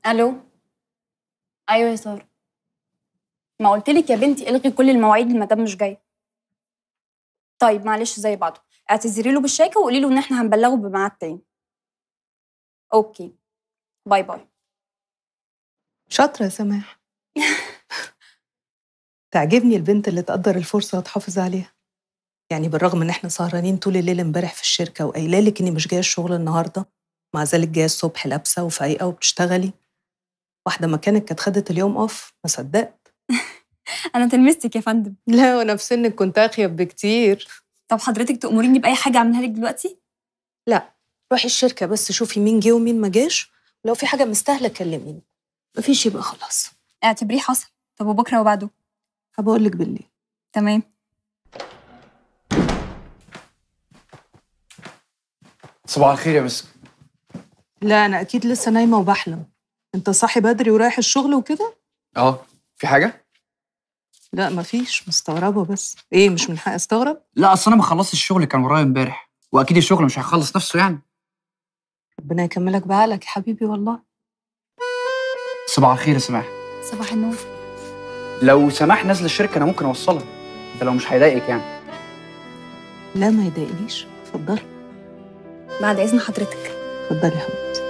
الو ايوه يا ساره ما قلت لك يا بنتي الغي كل المواعيد المدام مش جايه طيب معلش زي بعضه اعتذري له بالشيكه وقولي له ان احنا هنبلغه بميعاد تاني اوكي باي باي شاطرة يا سماح تعجبني البنت اللي تقدر الفرصة وتحافظ عليها يعني بالرغم ان احنا سهرانين طول الليل امبارح في الشركة وقايله لك اني مش جاية الشغل النهاردة مع ذلك جاية الصبح لابسة وفايقة وبتشتغلي واحدة مكانك كانت خدت اليوم اوف ما صدقت انا تلمستك يا فندم لا وانا في سنك كنت اخيب بكتير طب حضرتك تأمريني بأي حاجة أعملها لك دلوقتي؟ لا روحي الشركة بس شوفي مين جه ومين ما جاش ولو في حاجة مستاهلة كلميني مفيش يبقى خلاص اعتبريه حصل طب وبكرة وبعده؟ هبقول لك بالليل تمام صباح الخير يا مسك لا انا اكيد لسه نايمة وبحلم انت صاحي بدري ورايح الشغل وكده اه في حاجه لا مفيش مستغربة بس ايه مش من حقي استغرب لا اصل انا ما خلصتش الشغل اللي كان ورايا امبارح واكيد الشغل مش هيخلص نفسه يعني ربنا يكملك بعقلك يا حبيبي والله صباح الخير يا سماح صباح النور لو سماح نازله الشركه انا ممكن اوصلها ده لو مش هيضايقك يعني لا ما يضايقنيش اتفضلي بعد إذن حضرتك اتفضلي يا حبيبتي